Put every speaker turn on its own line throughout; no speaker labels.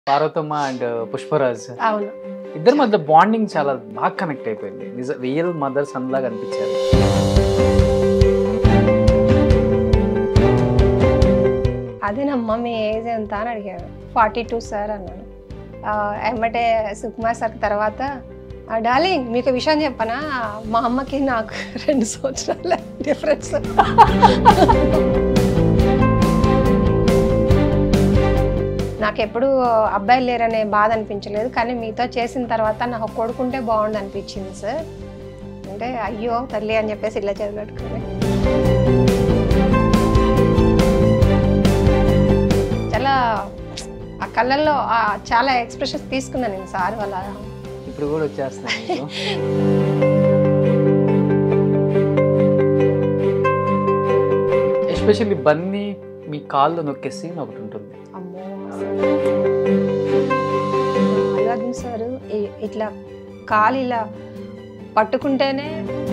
Parvathamma and Pushparaj
అవును
ఇద్దరి మధ్య బాండింగ్ చాలా బాగా కనెక్ట్ అయిపోయింది నిజ రియల్ మదర్ సన్ లాగా అనిపించారు
అదేనమ్మా మీ ఏజ్ ఎంత అని అడిగారు ఫార్టీ టూ సార్ అన్నాను ఆ, ఎమ్మటే సుకుమార్ సార్ తర్వాత "ఆ, డార్లింగ్ మీకు విషయం చెప్పనా మా అమ్మకి నాకు రెండు సంవత్సరాల డిఫరెన్స్ నాకు ఎప్పుడు అబ్బాయిలు లేరనే బాధ అనిపించలేదు కానీ మీతో చేసిన తర్వాత నాకు ఒక కొడుకుంటే బాగుండు అనిపించింది సార్ అంటే అయ్యో తల్లి అని చెప్పేసి ఇలా చదివెట్టుకుని చాలా ఆ కళ్ళల్లో ఆ చాలా ఎక్స్ప్రెషన్స్ తీసుకున్నాను నేను సార్ వాళ్ళ
ఇప్పుడు కూడా వచ్చేస్తున్నాయి మీకు. ఎస్పెషల్లీ బన్నీ మీ కాళ్ళు నొక్కే సీన్ ఒకటి ఉంటుంది
అమ్మో అల్లు అర్జున్ సార్ ఇట్లా కాలు ఇలా పట్టుకుంటేనే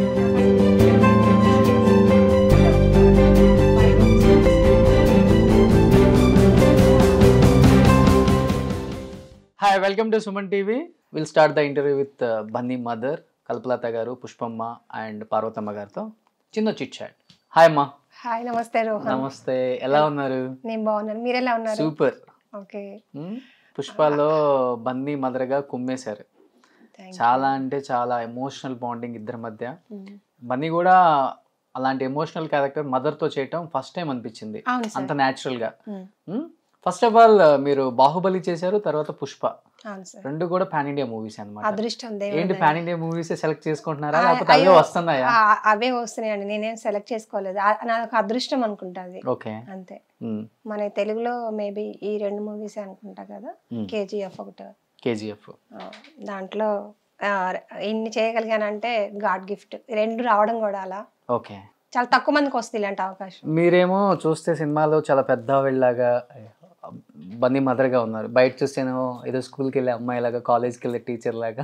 hi welcome to Suman TV will start the interview with Bunny mother Kalpalatha garu Pushpamma and Parvathamma గారితో చిన్న చిట్ చాట్ హాయ్ అమ్మా
హాయ్ నమస్తే రోహన్
నమస్తే ఎలా ఉన్నారు
నేను బాగున్నాను మీరు ఎలా ఉన్నారు
సూపర్
ఓకే
పుష్పలో బన్నీ మదర్ గా కుమ్మేశారు చాలా అంటే చాలా ఎమోషనల్ బాండింగ్ ఇద్దరి మధ్య బన్నీ కూడా అలాంటి ఎమోషనల్ క్యారెక్టర్ మదర్ తో చేయటం ఫస్ట్ టైం అనిపించింది
అవును
అంత
సార్
న్యాచురల్ గా ఫస్ట్ ఆఫ్ ఆల్ మీరు బాహుబలి చేశారు తర్వాత పుష్ప
అవును సార్
రెండు కూడా పాన్ ఇండియా మూవీస్ అన్నమాట
అదృష్టం
ఏంటి
దేవుడి
పాన్ ఇండియా మూవీస్ సెలెక్ట్ చేసుకుంటున్నారా
ఆ,
లేకపోతే అవే
అయ్యో,
వస్తున్నాయా
ఆ, అవే వస్తున్నాయండి నేనేం సెలెక్ట్ చేసుకోలేదు ఆ- నాకు అదృష్టం అనుకుంటా అది
ఓకే
అంతే మన తెలుగులో మేబీ ఈ రెండు మూవీస్ అనుకుంటా కదా కేజీఎఫ్ ఒకటి
కేజీఎఫ్
ఆ, దాంట్లో ఆ, ఇన్ని చేయగలిగానంటే గాడ్ గిఫ్ట్ రెండు రావడం కూడా అలా
ఓకే
చాలా తక్కువ మందికి వస్తుంది ఇలాంటి అవకాశం
మీరేమో చూస్తే సినిమాలో చాలా పెద్ద ఆవిడలాగా బన్నీ మదర్ గా ఉన్నారు బయట చూస్తేనేమో ఏదో స్కూల్కి వెళ్ళే అమ్మాయి లాగా కాలేజ్కి వెళ్ళే టీచర్ లాగా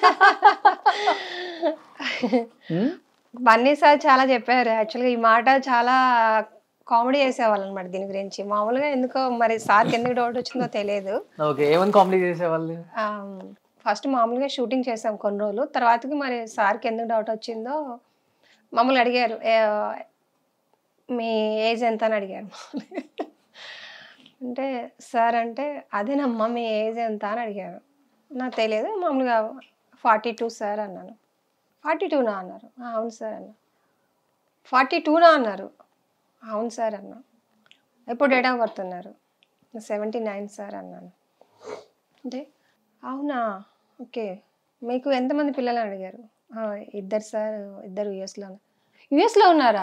Hmm?
బన్నీ సార్ చాలా చెప్పారు యాక్చువల్గా ఈ మాట చాలా కామెడీ చేసేవాళ్ళు అనమాట దీని గురించి మామూలుగా ఎందుకో మరి సార్కి ఎందుకు డౌట్ వచ్చిందో తెలియదు
ఓకే ఏమని కామెడీ చేసేవాళ్ళు
ఫస్ట్ మామూలుగా షూటింగ్ చేసాం కొన్ని రోజులు తర్వాతకి మరి సార్కి ఎందుకు డౌట్ వచ్చిందో మమ్మల్ని అడిగారు "ఏ- మీ ఏజ్ ఎంత అని అడిగారు అంటే సార్ అంటే అదేనమ్మా మీ ఏజ్ ఎంత అని అడిగారు నాకు తెలియదు మామూలుగా ఫార్టీ టూ సార్ అన్నాను ఫార్టీ టూనా అన్నారు "ఆ, అవును సార్ అన్న ఫార్టీ టూనా అన్నారు అవును సార్ అన్నా ఎప్పుడు డేట్ ఆఫ్ బర్త్ అన్నారు సెవెంటీ నైన్ సార్ అన్నాను అంటే అవునా ఓకే మీకు ఎంతమంది పిల్లలు అని అడిగారు "ఆ, ఇద్దరు సార్ ఇద్దరు యుఎస్లో యుఎస్లో ఉన్నారా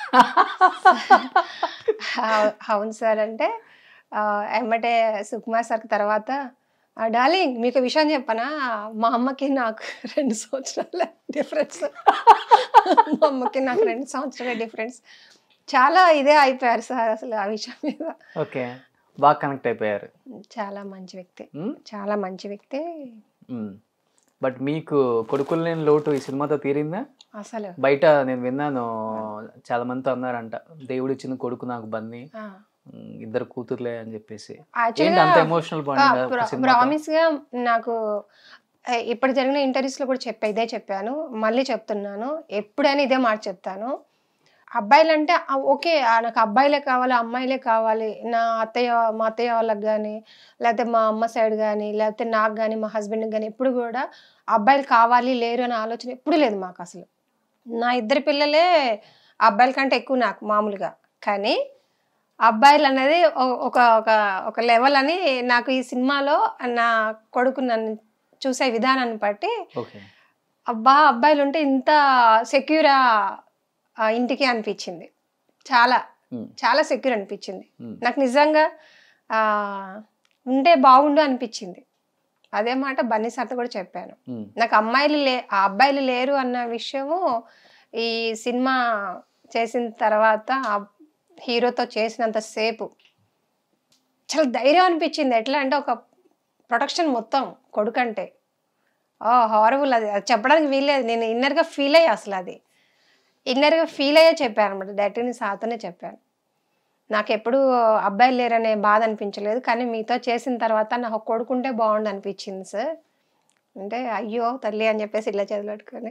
"అవు- అవును సార్ అంటే ఆ, ఎమ్మటే సుకుమార్ సార్ తర్వాత "ఆ, డార్లింగ్ మీకు విషయం చెప్పనా మా అమ్మకి నాకు రెండు సంవత్సరాల డిఫరెన్స్ మా అమ్మకి నాకు రెండు సంవత్సరాల డిఫరెన్స్ చాలా ఇదే అయిపోయారు సార్ అసలు ఆ విషయం మీద
ఓకే బాగా కనెక్ట్ అయిపోయారు
చాలా మంచి వ్యక్తి చాలా మంచి వ్యక్తి
బట్ మీకు కొడుకులు లేని లోటు ఈ సినిమాతో తీరిందా
అసలు
బయట నేను విన్నాను చాలా మందితో అన్నారంట దేవుడు ఇచ్చిన కొడుకు నాకు బన్నీ ఉమ్, ఇద్దరు కూతుర్లే అని చెప్పేసి ఏంటి అంత ఎమోషనల్ బాండింగ్
ప్రామిస్ గా నాకు ఏ, ఇప్పుడు జరిగిన ఇంటర్వ్యూస్ లో కూడా చెప్పా ఇదే చెప్పాను మళ్ళీ చెప్తున్నాను ఎప్పుడైనా ఇదే మాట చెప్తాను అబ్బాయిలు అంటే ఆ, ఓకే ఆ, నాకు అబ్బాయిలే కావాలి అమ్మాయిలే కావాలి నా అత్తయ్య మా అత్తయ్య వాళ్ళకి కానీ లేకపోతే మా అమ్మ సైడ్ కానీ లేకపోతే నాకు కానీ మా హస్బెండ్కి కానీ ఎప్పుడు కూడా అబ్బాయిలు కావాలి లేరు అనే ఆలోచన ఎప్పుడు లేదు మాకు అసలు నా ఇద్దరు పిల్లలే అబ్బాయిల కంటే ఎక్కువ నాకు మామూలుగా కానీ అబ్బాయిలు అనేది ఒ- ఒక ఒక ఒక లెవెల్ అని నాకు ఈ సినిమాలో నా కొడుకు నన్ను చూసే విధానాన్ని బట్టి
ఓకే
అబ్బా అబ్బాయిలు ఉంటే ఇంత సెక్యూరా ఇంటికి అనిపించింది చాలా చాలా సెక్యూర్ అనిపించింది నాకు నిజంగా ఆ, ఉంటే బాగుండు అనిపించింది అదే మాట బన్నీ సార్తో కూడా చెప్పాను నాకు అమ్మాయిలు లే ఆ అబ్బాయిలు లేరు అన్న విషయము ఈ సినిమా చేసిన తర్వాత ఆ హీరోతో చేసినంత సేపు చాలా ధైర్యం అనిపించింది ఎట్లా అంటే ఒక ప్రొటెక్షన్ మొత్తం కొడుకంటే ఓ హారబుల్ అది అది చెప్పడానికి వీల్లేదు నేను ఇన్నర్గా ఫీల్ అయ్యా అసలు అది ఇన్నర్గా ఫీల్ అయ్యే చెప్పాను అనమాట డైరెక్ట్గా నేను సాతోనే చెప్పాను నాకు ఎప్పుడు అబ్బాయిలు లేరనే బాధ అనిపించలేదు కానీ మీతో చేసిన తర్వాత నాకు ఒక కొడుకుంటే బాగుండు అనిపించింది సార్ అంటే అయ్యో తల్లి అని చెప్పేసి ఇట్లా చదివెట్టుకొని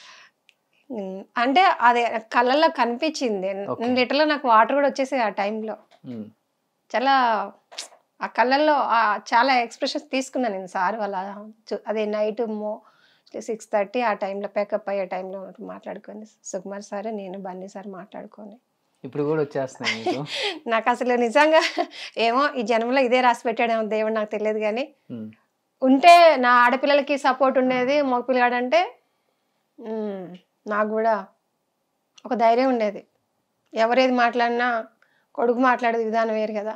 అంటే అది కళ్ళల్లో కనిపించింది
Okay.
లిటర్లో నాకు వాటర్ కూడా వచ్చేసి ఆ టైంలో
ఉమ్.
చాలా ఆ కళ్ళల్లో ఆ చాలా ఎక్స్ప్రెషన్స్ తీసుకున్నాను నేను సార్ వాళ్ళ చు- అదే నైట్ మో సిక్స్ థర్టీ ఆ టైంలో పేకప్ అయ్యే టైంలో మాట్లాడుకొని సుకుమార్ సార్ నేను బన్నీ సార్ మాట్లాడుకొని
ఇప్పుడు కూడా వచ్చేస్తున్నాయి మీకు
నాకు అసలు నిజంగా ఏమో ఈ జన్మలో ఇదే రాసి పెట్టాడేమో దేవుడు నాకు తెలియదు కానీ
ఉమ్.
ఉంటే నా ఆడపిల్లలకి సపోర్ట్ ఉండేది మగ పిల్లగాడంటే మ్మ్, నాకు కూడా ఒక ధైర్యం ఉండేది ఎవరేది మాట్లాడినా కొడుకు మాట్లాడేది విధానం వేరు కదా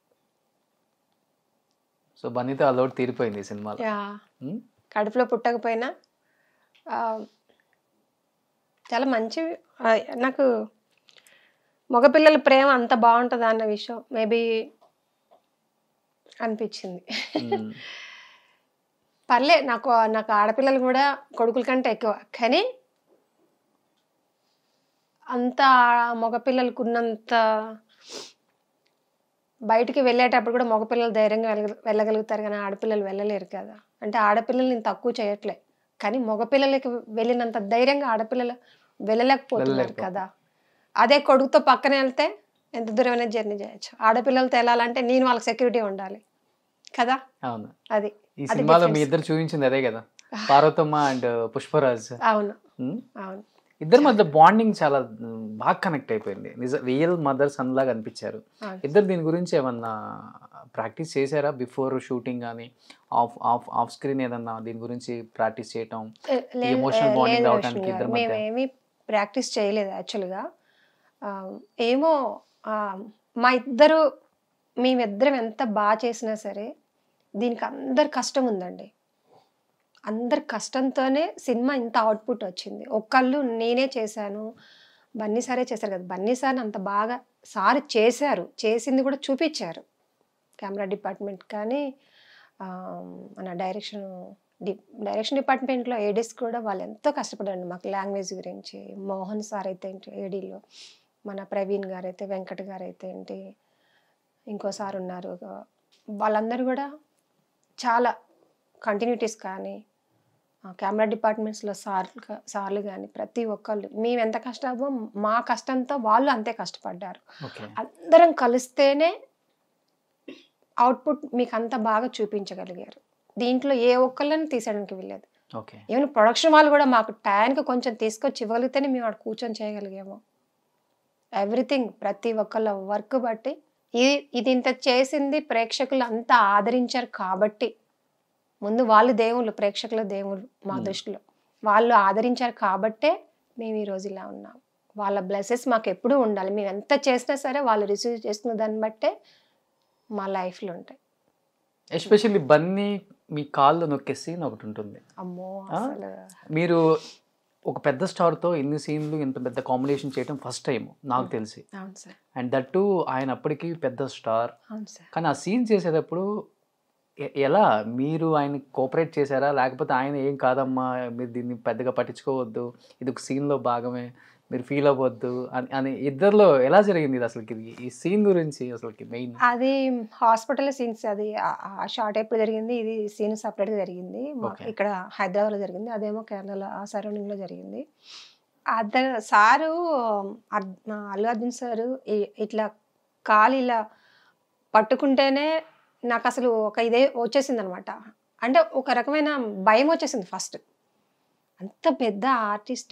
సో బన్నీతో ఆ లోటు తీరిపోయింది ఈ సినిమాలో
యా
ఉమ్.
కడుపులో పుట్టకపోయినా ఆ, చాలా మంచి ఆ, నాకు మగపిల్లల ప్రేమ అంత బాగుంటుందా అన్న విషయం మేబీ అనిపించింది
ఉమ్.
పర్లే నాకు నాకు ఆడపిల్లలు కూడా కొడుకుల కంటే ఎక్కువ కానీ అంత మగపిల్లలకు ఉన్నంత బయటికి వెళ్ళేటప్పుడు కూడా మగపిల్లలు ధైర్యంగా వెళ్ళ వెళ్ళగలుగుతారు కానీ ఆడపిల్లలు వెళ్ళలేరు కదా అంటే ఆడపిల్లల్ని నేను తక్కువ చేయట్లే కానీ మగపిల్లలకి వెళ్ళినంత ధైర్యంగా ఆడపిల్లలు వెళ్ళలేకపోతున్నారు
వెళ్ళలేకపో-
కదా అదే కొడుకుతో పక్కన వెళ్తే ఎంత దూరమైన జర్నీ చేయొచ్చు ఆడపిల్లలతో వెళ్ళాలంటే నేను వాళ్ళకి సెక్యూరిటీ ఉండాలి కదా
అవును
అది
ఈ
అది
సినిమాలో మీ
difference.
ఇద్దరు చూపించింది అదే కదా పార్వతమ్మ అండ్ పుష్పరాజ్
అవును
ఉమ్.
అవును
ఇద్దరి మధ్య బాండింగ్ చాలా ఉమ్, బాగా కనెక్ట్ అయిపోయింది నిజ రియల్ మదర్ సన్ లాగా అనిపించారు
అవును.
ఇద్దరు దీని గురించి ఏమన్నా ప్రాక్టీస్ చేశారా బిఫోర్ షూటింగ్ కానీ ఆఫ్ ఆఫ్ ఆఫ్ స్క్రీన్ ఏదన్నా దీని గురించి ప్రాక్టీస్ చేయటం
ఏ, లేదు,
emotional
ఏ,
bonding
లేదు
రావడానికి
రోషిని
ఇద్దరి
గారు.
మధ్య.
మేమేమి ప్రాక్టీస్ చేయలేదు యాక్చువల్గా ఏమో ఆ, మా ఇద్దరు మేమిద్దరం ఎంత బాగా చేసినా సరే దీనికి అందరి కష్టం ఉందండి అందరి కష్టంతోనే సినిమా ఇంత అవుట్పుట్ వచ్చింది ఒక్కళ్ళు నేనే చేశాను బన్నీ సారే చేశారు కదా బన్నీ సార్ అంత బాగా సార్ చేశారు చేసింది కూడా చూపించారు కెమెరా డిపార్ట్మెంట్ కానీ ఆ, మన డైరెక్షన్ డి డైరెక్షన్ డిపార్ట్మెంట్లో ఏడీస్ కూడా వాళ్ళు ఎంతో కష్టపడారు మాకు లాంగ్వేజ్ గురించి మోహన్ సార్ అయితే ఏంటి ఏడీలో మన ప్రవీణ్ గారు అయితే వెంకట్ గారు అయితే ఏంటి ఇంకో సార్ ఉన్నారు వాళ్ళందరూ కూడా చాలా కంటిన్యూటీస్ కానీ కెమెరా డిపార్ట్మెంట్స్లో సార్లు కా- సార్లు కానీ ప్రతి ఒక్కళ్ళు మేము ఎంత కష్టమో మా కష్టంతో వాళ్ళు అంతే కష్టపడ్డారు
ఓకే
అందరం కలిస్తేనే అవుట్పుట్ మీకు అంత బాగా చూపించగలిగారు దీంట్లో ఏ ఒక్కళ్ళని తీసేయడానికి వెళ్ళలేదు
ఓకే
ఈవెన్ ప్రొడక్షన్ వాళ్ళు కూడా మాకు టైంకి కొంచెం తీసుకొచ్చి ఇవ్వగలిగితేనే మేము అక్కడ కూర్చొని చేయగలిగాము ఎవ్రీథింగ్ ప్రతి ఒక్కళ్ళ వర్క్ బట్టి ఇది ఇది ఇంత చేసింది ప్రేక్షకులు అంతా ఆదరించారు కాబట్టి ముందు వాళ్ళు దేవుళ్ళు ప్రేక్షకుల దేవుళ్ళు మా
Hmm.
దృష్టిలో వాళ్ళు ఆదరించారు కాబట్టే మేము ఈరోజు ఇలా ఉన్నాం వాళ్ళ బ్లెస్సెస్ మాకు ఎప్పుడూ ఉండాలి మేము ఎంత చేసినా సరే వాళ్ళు రిసీవ్ చేసుకున్న దాన్ని బట్టే మా లైఫ్లో ఉంటాయి
ఎస్పెషల్లీ బన్నీ మీ కాళ్ళు నొక్కే సీన్ ఒకటి ఉంటుంది
అమ్మో
ఆ?
అసలు
మీరు ఒక పెద్ద స్టార్తో ఇన్ని సీన్లు ఇంత పెద్ద కాంబినేషన్ చేయడం ఫస్ట్ టైం నాకు తెలిసి
అవును సార్
అండ్ దట్టు ఆయన అప్పటికి పెద్ద స్టార్
అవును సార్
కానీ ఆ సీన్ చేసేటప్పుడు ఎ- ఎలా మీరు ఆయన కోఆపరేట్ చేశారా లేకపోతే ఆయన ఏం కాదమ్మా మీరు దీన్ని పెద్దగా పట్టించుకోవద్దు ఇది ఒక సీన్లో భాగమే మీరు ఫీల్ అవ్వద్దు అని అని ఇద్దరిలో ఎలా జరిగింది ఇది అసలుకి ఇది ఈ సీన్ గురించి అసలుకి మెయిన్
అది హాస్పిటల్ సీన్స్ అది ఆ- ఆ షార్ట్ ఎప్పుడు జరిగింది ఇది సీన్ సపరేట్గా జరిగింది మాకు
Okay.
ఇక్కడ హైదరాబాద్లో జరిగింది అదేమో కేరళలో ఆ సరౌండింగ్లో జరిగింది అద్దరు సారు అర్- ఆ అల్లు అర్జున్ సారు ఈ- ఇట్లా కాలు ఇలా పట్టుకుంటేనే నాకు అసలు ఒక ఇదే వచ్చేసింది అనమాట అంటే ఒక రకమైన భయం వచ్చేసింది ఫస్ట్ అంత పెద్ద ఆర్టిస్ట్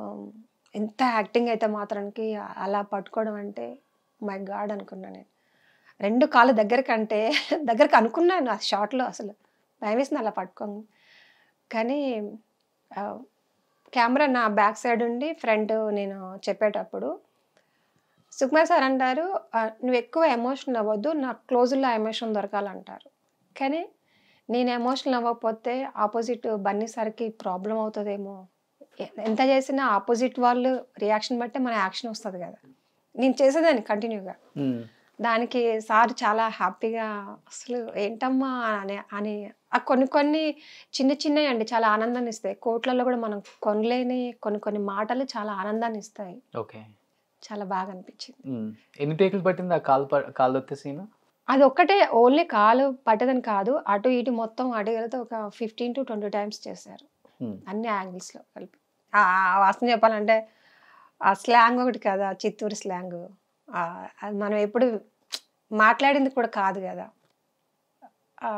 ఎంత యాక్టింగ్ అయితే మాత్రానికి అలా పట్టుకోవడం అంటే మై గాడ్ అనుకున్నా నేను రెండు కాళ్ళు దగ్గరికి అంటే దగ్గరికి అనుకున్నాను ఆ షార్ట్లో అసలు భయం వేసింది అలా పట్టుకోండి కానీ ఆ, కెమెరా నా బ్యాక్ సైడ్ ఉండి ఫ్రంట్ నేను చెప్పేటప్పుడు సుకుమార్ సార్ అంటారు "ఆ, నువ్వు ఎక్కువ ఎమోషనల్ అవ్వద్దు నాకు క్లోజ్లో ఎమోషన్ దొరకాలంటారు కానీ నేను ఎమోషనల్ అవ్వకపోతే ఆపోజిట్ బన్నీ సార్కి ప్రాబ్లం అవుతుందేమో ఎ- ఎంత చేసినా ఆపోజిట్ వాళ్ళు రియాక్షన్ బట్టే మన యాక్షన్ వస్తుంది కదా నేను చేసేదాన్ని కంటిన్యూగా దానికి సార్ చాలా హ్యాపీగా అసలు ఏంటమ్మా అని అని ఆ కొన్ని కొన్ని చిన్న చిన్నవి అండి చాలా ఆనందాన్ని ఇస్తాయి కోట్లలో కూడా మనం కొనలేని కొన్ని కొన్ని మాటలు చాలా ఆనందాన్ని ఇస్తాయి
ఓకే
చాలా బాగా అనిపించింది
ఉమ్. ఎన్ని టేకులు పట్టింది ఆ కాలు ప- కాలు వచ్చే సీన్
అది ఒక్కటే ఓన్లీ కాలు పట్టదని కాదు అటు ఇటు మొత్తం అటు వెళ్తే ఒక ఫిఫ్టీన్ టు ట్వంటీ టైమ్స్ చేశారు అన్ని యాంగిల్స్లో కలిపి ఆ ఆ వాసన చెప్పాలంటే ఆ స్లాంగ్ ఒకటి కదా చిత్తూరు స్లాంగ్ అది మనం ఎప్పుడు మాట్లాడింది కూడా కాదు కదా ఆ,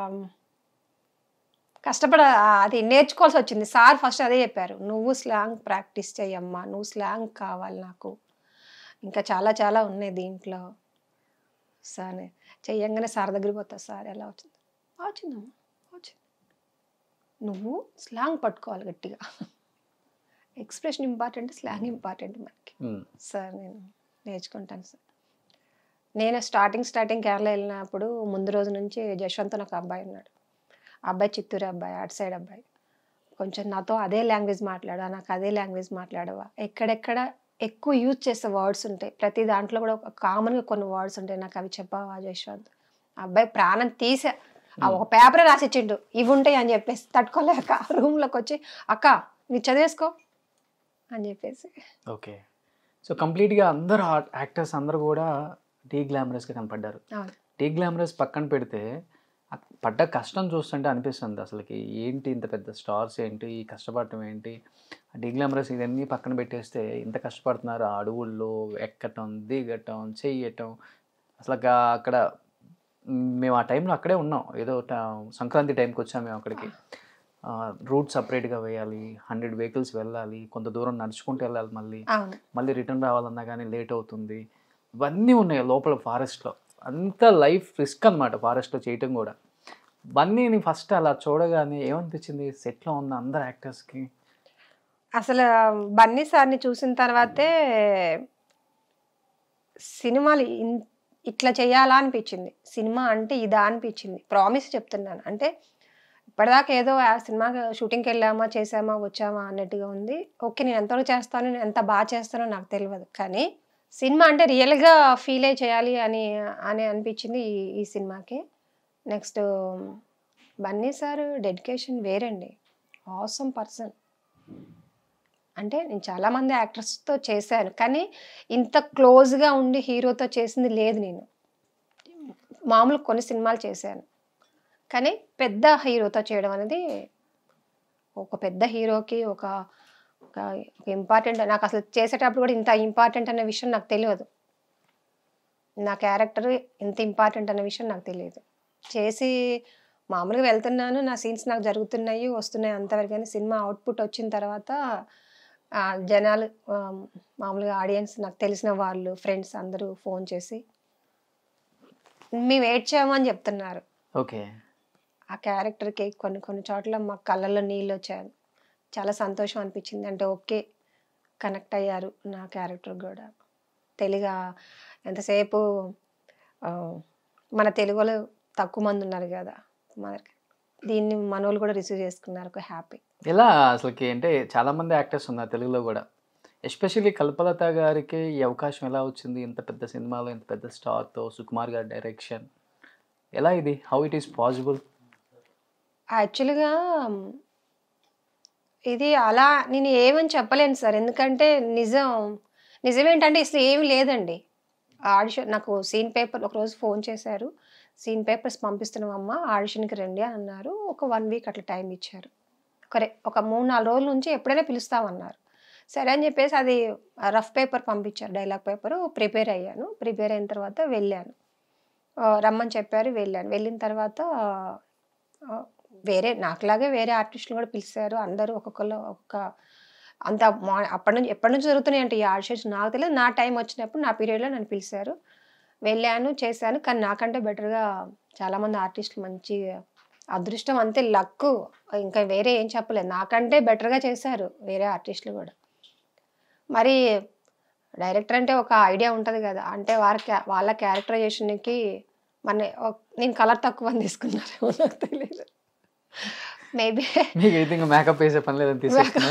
కష్టపడ ఆ, అది నేర్చుకోవాల్సి వచ్చింది సార్ ఫస్ట్ అదే చెప్పారు నువ్వు స్లాంగ్ ప్రాక్టీస్ చెయ్యమ్మా నువ్వు స్లాంగ్ కావాలి నాకు ఇంకా చాలా చాలా ఉన్నాయి దీంట్లో సార్ చెయ్యంగానే సార్ దగ్గరికి పోతా సార్ ఎలా వచ్చింది "ఆ, వచ్చిందమ్మా వచ్చింది నువ్వు స్లాంగ్ పట్టుకోవాలి గట్టిగా ఎక్స్ప్రెషన్ ఇంపార్టెంట్ స్లాంగ్ ఇంపార్టెంట్ మనకి
ఉమ్.
సార్ నేను నేర్చుకుంటాను సార్ నేను స్టార్టింగ్ స్టార్టింగ్ కేరళ వెళ్ళినప్పుడు ముందు రోజు నుంచి జశ్వంత్ అని ఒక అబ్బాయి ఉన్నాడు ఆ అబ్బాయి చిత్తూరు అబ్బాయి అటు సైడ్ అబ్బాయి కొంచెం నాతో అదే లాంగ్వేజ్ మాట్లాడా నాకు అదే లాంగ్వేజ్ మాట్లాడవా ఎక్కడెక్కడ ఎక్కువ యూజ్ చేసే వర్డ్స్ ఉంటాయి ప్రతి దాంట్లో కూడా ఒక కామన్గా కొన్ని వర్డ్స్ ఉంటాయి నాకు అవి చెప్పావా జశ్వంత్ ఆ అబ్బాయి ప్రాణం తీసే ఆ ఒక పేపర్ రాసిచ్చిండు ఇవి ఉంటాయి అని చెప్పేసి తట్టుకోలేక రూమ్లోకి వచ్చి అక్క నీ చదివేసుకో అని చెప్పేసి
ఓకే సో కంప్లీట్గా అందరు యాక్టర్స్ అందరూ కూడా డీ గ్లామరస్గా కనపడ్డారు
అవును
డీ గ్లామరస్ పక్కన పెడితే ఆ పడ్డ కష్టం చూస్తుంటే అనిపిస్తుంది అసలుకి ఏంటి ఇంత పెద్ద స్టార్స్ ఏంటి ఈ కష్టపడటం ఏంటి డీ గ్లామరస్ ఇవన్నీ పక్కన పెట్టేస్తే ఇంత కష్టపడుతున్నారు ఆ అడవుల్లో ఎక్కటం దిగటం చెయ్యటం అసలు గా- అక్కడ మ్, మేము ఆ టైంలో అక్కడే ఉన్నాం ఏదో ట- సంక్రాంతి టైంకి వచ్చాం మేము అక్కడికి రూట్ సపరేట్గా వేయాలి హండ్రెడ్ వెహికల్స్ వెళ్ళాలి కొంత దూరం నడుచుకుంటూ వెళ్ళాలి మళ్ళీ
అవును
మళ్ళీ రిటర్న్ రావాలన్నా కానీ లేట్ అవుతుంది ఇవన్నీ ఉన్నాయి లోపల ఫారెస్ట్లో అంత లైఫ్ రిస్క్ అనమాట ఫారెస్ట్లో చేయటం కూడా బన్నీని ఫస్ట్ అలా చూడగానే ఏమనిపించింది సెట్లో ఉన్న అందరు యాక్టర్స్కి
అసలు బన్నీ సార్ని చూసిన తర్వాతే సినిమాలు ఇన్- ఇట్లా చేయాలా అనిపించింది సినిమా అంటే ఇదా అనిపించింది ప్రామిస్ చెప్తున్నాను అంటే ఇప్పటిదాకా ఏదో ఆ సినిమా షూటింగ్కి వెళ్ళామా చేసామా వచ్చామా అన్నట్టుగా ఉంది ఓకే నేను ఎంతవరకు చేస్తాను నేను ఎంత బాగా చేస్తానో నాకు తెలియదు కానీ సినిమా అంటే రియల్గా ఫీల్ అయి చేయాలి అని అని అనిపించింది ఈ ఈ సినిమాకి నెక్స్ట్ బన్నీ సార్ డెడికేషన్ వేరండి ఆసమ్ పర్సన్ అంటే నేను చాలామంది యాక్టర్స్తో చేశాను కానీ ఇంత క్లోజ్గా ఉండి హీరోతో చేసింది లేదు నేను మామూలు కొన్ని సినిమాలు చేశాను కానీ పెద్ద హీరోతో చేయడం అనేది ఒక పెద్ద హీరోకి ఒక ఒక ఇంపార్టెంట్ నాకు అసలు చేసేటప్పుడు కూడా ఇంత ఇంపార్టెంట్ అనే విషయం నాకు తెలియదు నా క్యారెక్టర్ ఇంత ఇంపార్టెంట్ అనే విషయం నాకు తెలియదు చేసి మామూలుగా వెళ్తున్నాను నా సీన్స్ నాకు జరుగుతున్నాయి వస్తున్నాయి అంతవరకు కానీ సినిమా అవుట్పుట్ వచ్చిన తర్వాత ఆ, జనాలు ఆ, మామూలుగా ఆడియన్స్ నాకు తెలిసిన వాళ్ళు ఫ్రెండ్స్ అందరూ ఫోన్ చేసి మేము ఏడ్చాము అని చెప్తున్నారు
ఓకే
ఆ క్యారెక్టర్కి కొన్ని కొన్ని చోట్ల మా కళ్ళల్లో నీళ్ళు వచ్చాయి చాలా సంతోషం అనిపించింది అంటే ఓకే కనెక్ట్ అయ్యారు నా క్యారెక్టర్ కూడా తెలుగు ఎంతసేపు ఆ, మన తెలుగులో తక్కువ మంది ఉన్నారు కదా మనకి దీన్ని మనోళ్ళు కూడా రిసీవ్ చేసుకున్నారు ఒక హ్యాపీ
ఎలా అసలుకి అంటే చాలామంది యాక్టర్స్ ఉన్నారు తెలుగులో కూడా ఎస్పెషల్లీ కల్పలత గారికి ఈ అవకాశం ఎలా వచ్చింది ఇంత పెద్ద సినిమాలో ఇంత పెద్ద స్టార్తో సుకుమార్ గారి డైరెక్షన్ ఎలా ఇది హౌ ఇట్ ఈస్ పాసిబుల్
యాక్చువల్గా ఇది అలా నేను ఏమని చెప్పలేను సార్ ఎందుకంటే నిజం నిజం ఏంటంటే అసలు ఏమి లేదండి ఆడిషన్ నాకు సీన్ పేపర్ ఒకరోజు ఫోన్ చేశారు సీన్ పేపర్స్ పంపిస్తున్నామమ్మా ఆడిషన్కి రండి అని అన్నారు ఒక వన్ వీక్ అట్లా టైం ఇచ్చారు ఒక రె- ఒక మూడు నాలుగు రోజుల నుంచి ఎప్పుడైనా పిలుస్తామన్నారు సరే అని చెప్పేసి అది రఫ్ పేపర్ పంపించారు డైలాగ్ పేపర్ ప్రిపేర్ అయ్యాను ప్రిపేర్ అయిన తర్వాత వెళ్ళాను ఆ, రమ్మని చెప్పారు వెళ్ళాను వెళ్ళిన తర్వాత ఆ, వేరే నాకులాగే వేరే ఆర్టిస్టులు కూడా పిలిచారు అందరూ ఒక్కొక్కరు ఒక్కొక్క అంత మా అప్పటి నుంచి ఎప్పటి నుంచి జరుగుతున్నాయి అంటే ఈ ఆడిషన్స్ నాకు తెలియదు నా టైం వచ్చినప్పుడు నా పీరియడ్లో నన్ను పిలిచారు వెళ్ళాను చేశాను కానీ నాకంటే బెటర్గా చాలామంది ఆర్టిస్టులు మంచి అదృష్టం అంతే లక్ ఇంకా వేరే ఏం చెప్పలేదు నాకంటే బెటర్గా చేశారు వేరే ఆర్టిస్టులు కూడా మరి డైరెక్టర్ అంటే ఒక ఐడియా ఉంటుంది కదా అంటే వారి క్యా- వాళ్ళ క్యారెక్టరైజేషన్కి మన ఒక- నేను కలర్ తక్కువ అని తీసుకున్నారేమో నాకు తెలియదు మేబీ
మీకు అయితే ఇంకా మేకప్ వేసే పని లేదని తీసేస్తున్నా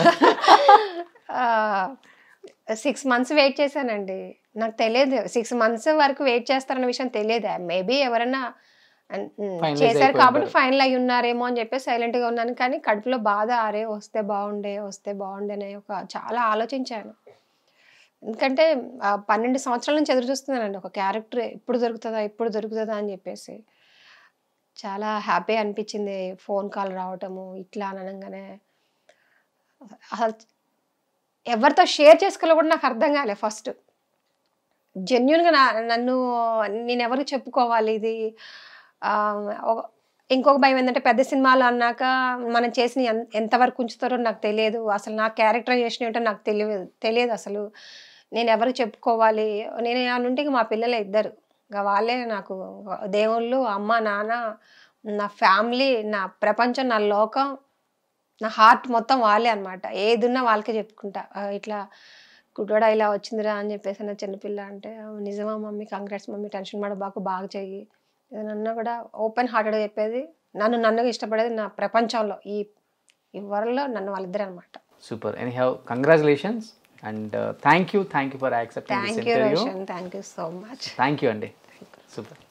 సిక్స్ మంత్స్ వెయిట్ చేశానండి నాకు తెలియదు సిక్స్ మంత్స్ వరకు వెయిట్ చేస్తారన్న విషయం తెలియదు మేబీ ఎవరైనా అన్- ఉమ్,
Finalize
చేశారు
అయిపోయి
కాబట్టి
ఉంటారు.
ఫైనల్ అయి ఉన్నారేమో అని చెప్పి సైలెంట్గా ఉన్నాను కానీ కడుపులో బాధ ఆరే వస్తే బాగుండే వస్తే బాగుండే అనే ఒక చాలా ఆలోచించాను ఎందుకంటే ఆ పన్నెండు సంవత్సరాల నుంచి ఎదురు చూస్తున్నానండి ఒక క్యారెక్టర్ ఎప్పుడు దొరుకుతుందా ఎప్పుడు దొరుకుతుందా అని చెప్పేసి చాలా హ్యాపీ అనిపించింది ఫోన్ కాల్ రావటము ఇట్లా అని అనగానే అసలు ఎవరితో షేర్ చేసుకోవాలో కూడా నాకు అర్థం కాలే ఫస్ట్ జెన్యున్గా నా నన్ను నేను ఎవరికి చెప్పుకోవాలి ఇది ఆ, ఒక- ఇంకొక భయం ఏంటంటే పెద్ద సినిమాలు అన్నాక మనం చేసిన ఎన్- ఎంతవరకు ఉంచుతారో నాకు తెలియదు అసలు నా క్యారెక్టరైజేషన్ ఏంటో నాకు తెలియదు తెలియదు అసలు నేను ఎవరికి చెప్పుకోవాలి నేను నుండి మా పిల్లలే ఇద్దరు ఇంకా వాళ్ళే నాకు దేవుళ్ళు అమ్మ నాన్న నా ఫ్యామిలీ నా ప్రపంచం నా లోకం నా హార్ట్ మొత్తం వాళ్ళే అనమాట ఏదున్నా వాళ్ళకే చెప్పుకుంటా ఆ, ఇట్లా గుడ్డోడా ఇలా వచ్చిందిరా అని చెప్పేసి నా చిన్నపిల్ల అంటే "ఆ, నిజమా మమ్మీ కంగ్రాట్స్ మమ్మీ టెన్షన్ పడ బాకు బాగా చెయ్యి ఏదన్నా కూడా ఓపెన్ హార్టెడ్ చెప్పేది నన్ను నన్నుగా ఇష్టపడేది నా ప్రపంచంలో ఈ ఈ వరల్డ్లో నన్ను వాళ్ళిద్దరే అనమాట
super any have congratulations and thank you thank you for accepting this
thank you
interview
Roshan thank you so much
thank you అండి సూపర్